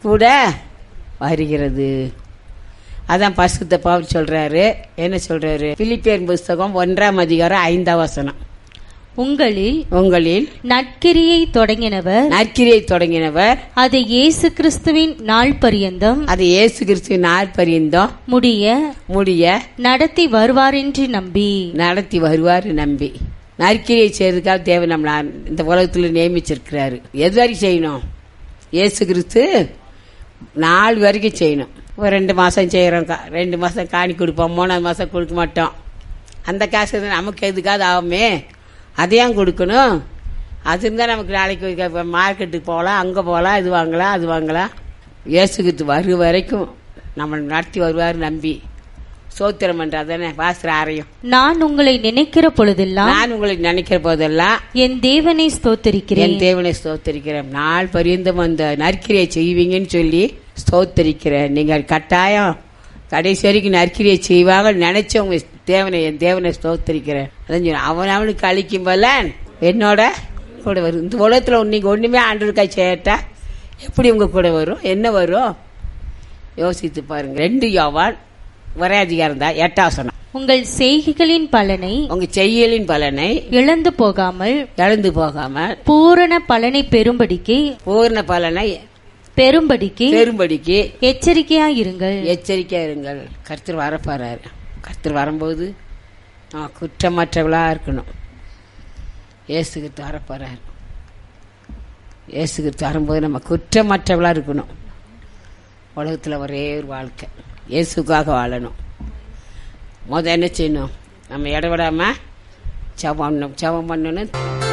கூட வருகிறது அதான் பசுத்த பவுல் சொல்றாரு என்ன சொல்றாரு பிலிப்பியன் புஸ்தகம் ஒன்றாம் அதிகாரம் ஐந்தாம் வசனம் உங்களில் உங்களில் நற்கிரியை தொடங்கினவர் நற்கிரியை தொடங்கினவர் அதை இயேசு கிறிஸ்துவின் நாள் பரியந்தம் அது இயேசு கிறிஸ்து நாள் பரியந்தம் முடிய முடிய நடத்தி வருவாரென்று நம்பி நடத்தி வருவார் நம்பி நற்கிரியை செய்யறதுக்காக தேவை நம்ம இந்த உலகத்தில் நியமிச்சிருக்கிறாரு எது வரைக்கும் செய்யணும் இயேசு கிறிஸ்து நாலு வரைக்கும் செய்யணும் ஒரு ரெண்டு மாதம் செய்கிறோம் ரெண்டு மாதம் காணி கொடுப்போம் மூணாவது மாதம் கொடுக்க மாட்டோம் அந்த காசு தான் நமக்கு எதுக்காவது ஆகுமே அதையும் கொடுக்கணும் அது இருந்தால் நமக்கு நாளைக்கு மார்க்கெட்டுக்கு போகலாம் அங்கே போகலாம் இது வாங்கலாம் அது வாங்கலாம் இயேசு கிறிஸ்து வரும் வரைக்கும் நம்ம நடத்தி வருவார் நம்பி சோத்திரம் பண்ற அதானே வாசர ஆரையும் நான் உங்களை நினைக்கிற பொழுதெல்லாம் நான் உங்களை நினைக்கிற போதெல்லாம் என் தேவனை ஸ்தோத்தரிக்கிறேன் என் தேவனை ஸ்தோத்தரிக்கிறேன் நாள் பரியந்தம் அந்த நற்கிரியை செய்வீங்கன்னு சொல்லி ஸ்தோத்தரிக்கிறேன் நீங்கள் கட்டாயம் கடைசி வரைக்கும் நற்கிரியை செய்வாங்க நினைச்சவங்க தேவனை என் தேவனை ஸ்தோத்தரிக்கிறேன் அதான் சொல்றேன். அவன் அவனுக்கு அழிக்கும் போல என்னோட கூட வரும் இந்த உலகத்தில் நீங்க ஒண்ணுமே ஆண்டவருக்காய் செய்யட்டா எப்படி உங்க கூட வரும் என்ன வரும் யோசித்து பாருங்க ரெண்டு யோவான் ஒரே அதிகாரம் தான் எட்டாசனம் உங்கள் செய்கைகளின் பலனை உங்க செய்யலின் பலனை இழந்து போகாமல் இழந்து போகாமல் பூரண பலனை பெறும்படிக்கு பூர்ண பலனை பெறும்படிக்கு பெரும்படிக்கு எச்சரிக்கையாயிருங்கள் எச்சரிக்கையா இருங்கள் கர்த்தர் வரப்போறாரு கர்த்தர் வரும்போது நம்ம குற்றமற்றவளா இருக்கணும் இயேசுகிட்டு வரப்போறாரு இயேசுகிட்டு வரும்போது நம்ம குற்றமற்றவளா இருக்கணும் உலகத்தில் ஒரே ஒரு வாழ்க்கை இயேசுக்காக வாழணும் முத என்ன செய்யணும் நம்ம இடவிடாம ஜபம் பண்ணணும் ஜபம் பண்ணணும்